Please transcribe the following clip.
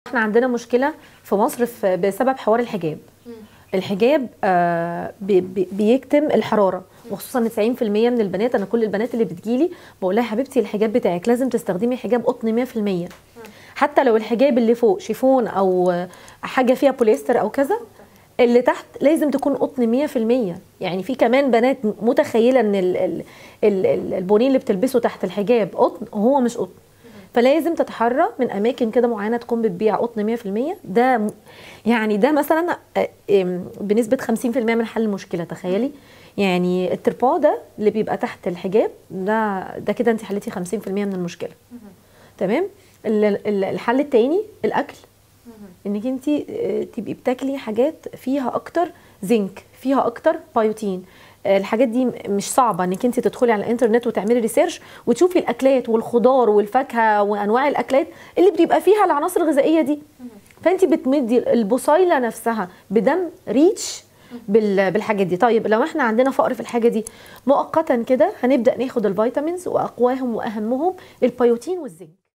احنا عندنا مشكله في مصر في بسبب حوار الحجاب الحجاب آه بي بي بيكتم الحراره وخصوصا ان 90% من البنات انا كل البنات اللي بتجيلي بقول لها حبيبتي الحجاب بتاعك لازم تستخدمي حجاب قطن 100% حتى لو الحجاب اللي فوق شيفون او حاجه فيها بوليستر او كذا اللي تحت لازم تكون قطن 100% يعني في كمان بنات متخيله ان ال- ال- ال- ال- البونين اللي بتلبسه تحت الحجاب قطن وهو مش قطن فلازم تتحرى من اماكن كده معينه تكون بتبيع قطن 100% ده م- يعني ده مثلا آه، آم، بنسبه 50% من حل المشكله تخيلي يعني التربا ده اللي بيبقى تحت الحجاب ده ده كده انت حليتي 50% من المشكله تمام ال- ال- الحل التاني الاكل انك انت تبقي بتاكلي حاجات فيها اكتر زنك فيها اكتر بايوتين آه، الحاجات دي م- مش صعبه انك انت تدخلي على الانترنت وتعملي ريسيرش وتشوفي الاكلات والخضار والفاكهه وانواع الاكلات اللي بيبقى فيها العناصر الغذائيه دي فانت بتمدي البصيله نفسها بدم ريتش بال- بالحاجات دي طيب لو احنا عندنا فقر في الحاجه دي مؤقتا كده هنبدا ناخد الفيتامينز واقواهم واهمهم البيوتين والزنك